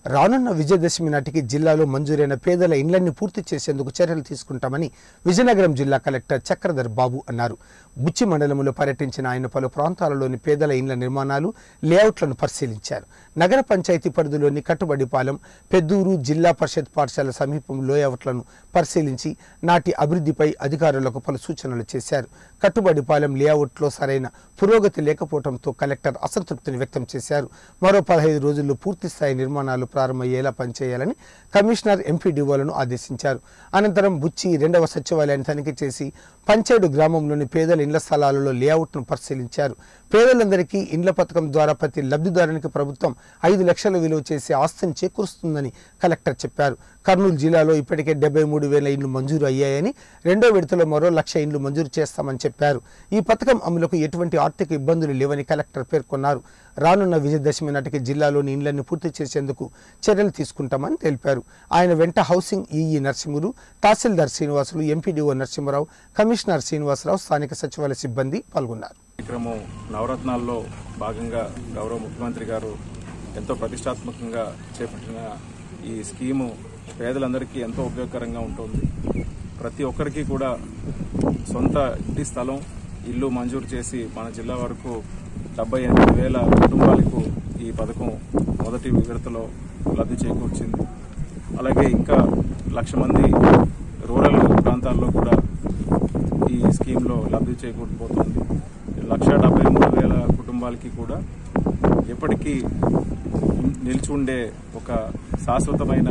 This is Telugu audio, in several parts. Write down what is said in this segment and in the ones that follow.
రానున్న విజయదశమి నాటికి జిల్లాలో మంజూరైన పేదల ఇండ్లన్నీ పూర్తి చేసేందుకు చర్యలు తీసుకుంటామని విజయనగరం జిల్లా కలెక్టర్ చక్రధర్ బాబు అన్నారు బుచ్చి మండలంలో పర్యటించిన ఆయన పలు ప్రాంతాలలోని పేదల ఇండ్ల నిర్మాణాలు లేఅవుట్లను పరిశీలించారు నగర పంచాయతీ పరిధిలోని కట్టుబడిపాలెం పెద్దూరు జిల్లా పరిషత్ పాఠశాల సమీపం లేఅవుట్లను పరిశీలించి నాటి అభివృద్ధిపై అధికారులకు పలు సూచనలు చేశారు కట్టుబడిపాలెం లేఅవుట్లో సరైన పురోగతి లేకపోవడంతో కలెక్టర్ అసంతృప్తిని వ్యక్తం చేశారు మరో పదహైదు రోజుల్లో పూర్తి స్థాయి నిర్మాణాలు ప్రారంభమయ్యేలా పనిచేయాలని కమిషనర్ ఎంపీడీఓలను ఆదేశించారు అనంతరం బుచ్చి రెండవ సచివాలయాన్ని తనిఖీ చేసి పంచేడు గ్రామంలోని పేదల ఇండ్ల స్థలాలలో లేఅవుట్ను పరిశీలించారు పేదలందరికీ ఇండ్ల పథకం ద్వారా ప్రతి లబ్ధిదారునికి ప్రభుత్వం ఐదు లక్షల విలువ చేసే ఆస్తిని చేకూరుస్తుందని కలెక్టర్ చెప్పారు కర్నూలు జిల్లాలో ఇప్పటికే డెబ్బై మూడు వేల ఇండ్లు మంజూరు అయ్యాయని రెండో విడతలో మరో లక్ష ఇండ్లు మంజూరు చేస్తామని చెప్పారు ఈ పథకం అమలుకు ఎటువంటి ఆర్థిక ఇబ్బందులు లేవని కలెక్టర్ పేర్కొన్నారు రానున్న విజయదశమి నాటికి జిల్లాలోని ఇండ్లన్నీ పూర్తి చేసేందుకు చర్యలు తీసుకుంటామని తెలిపారు ఆయన వెంట హౌసింగ్ ఈఈ నరసింహులు తహసీల్దార్ శ్రీనివాసులు ఎంపీడీఓ నరసింహరావు కమిషనర్ శ్రీనివాసరావు స్థానిక సచివాలయ సిబ్బంది పాల్గొన్నారు కార్యక్రమం నవరత్నాల్లో భాగంగా గౌరవ ముఖ్యమంత్రి గారు ఎంతో ప్రతిష్టాత్మకంగా చేపట్టిన ఈ స్కీము పేదలందరికీ ఎంతో ఉపయోగకరంగా ఉంటుంది ప్రతి ఒక్కరికి కూడా సొంత ఇంటి స్థలం ఇల్లు మంజూరు చేసి మన జిల్లా వరకు డెబ్బై ఎనిమిది వేల కుటుంబాలకు ఈ పథకం మొదటి విడతలో లబ్ధి చేకూర్చింది అలాగే ఇంకా లక్ష మంది రూరల్ ప్రాంతాల్లో కూడా ఈ స్కీమ్లో లబ్ధి చేకూరిపోతుంది లక్ష డెబ్బై మూడు వేల కుటుంబాలకి కూడా ఎప్పటికీ నిలిచి ఉండే ఒక శాశ్వతమైన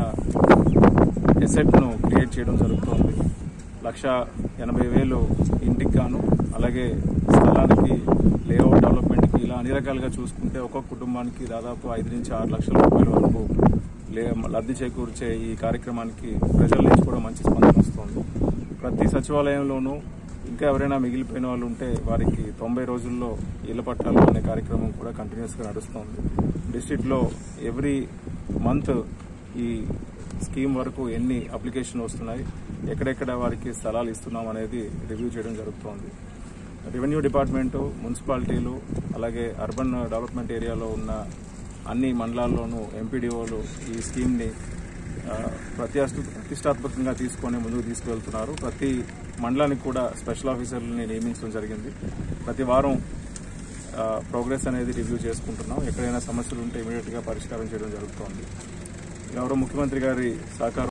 ఎసెట్ను క్రియేట్ చేయడం జరుగుతోంది లక్ష ఎనభై వేలు ఇంటికి గాను అలాగే స్థలానికి లేఅవుట్ డెవలప్మెంట్కి ఇలా అన్ని రకాలుగా చూసుకుంటే ఒక్కొక్క కుటుంబానికి దాదాపు ఐదు నుంచి ఆరు లక్షల రూపాయల వరకు లే లబ్ధి చేకూర్చే ఈ కార్యక్రమానికి ప్రజల నుంచి కూడా మంచి స్పందన వస్తుంది ప్రతి సచివాలయంలోనూ ఇంకా ఎవరైనా మిగిలిపోయిన వాళ్ళు ఉంటే వారికి తొంభై రోజుల్లో ఇళ్ల పట్టాలు అనే కార్యక్రమం కూడా కంటిన్యూస్గా నడుస్తోంది డిస్ట్రిక్ట్లో ఎవ్రీ మంత్ ఈ స్కీమ్ వరకు ఎన్ని అప్లికేషన్ వస్తున్నాయి ఎక్కడెక్కడ వారికి స్థలాలు ఇస్తున్నాం అనేది రివ్యూ చేయడం జరుగుతోంది రెవెన్యూ డిపార్ట్మెంటు మున్సిపాలిటీలు అలాగే అర్బన్ డెవలప్మెంట్ ఏరియాలో ఉన్న అన్ని మండలాల్లోనూ ఎంపీడీఓలు ఈ స్కీమ్ని ఆ, ప్రతిష్ట- ప్రతిష్టాత్మకంగా తీసుకొని ముందుకు తీసుకువెళ్తున్నారు ప్రతి మండలానికి కూడా స్పెషల్ ఆఫీసర్లని నియమించడం జరిగింది ప్రతి వారం ఆ, ప్రోగ్రెస్ అనేది రివ్యూ చేసుకుంటున్నాం ఎక్కడైనా సమస్యలు ఉంటే ఇమీడియట్గా పరిష్కారం చేయడం జరుగుతోంది గౌరవ ముఖ్యమంత్రి గారి సహకారం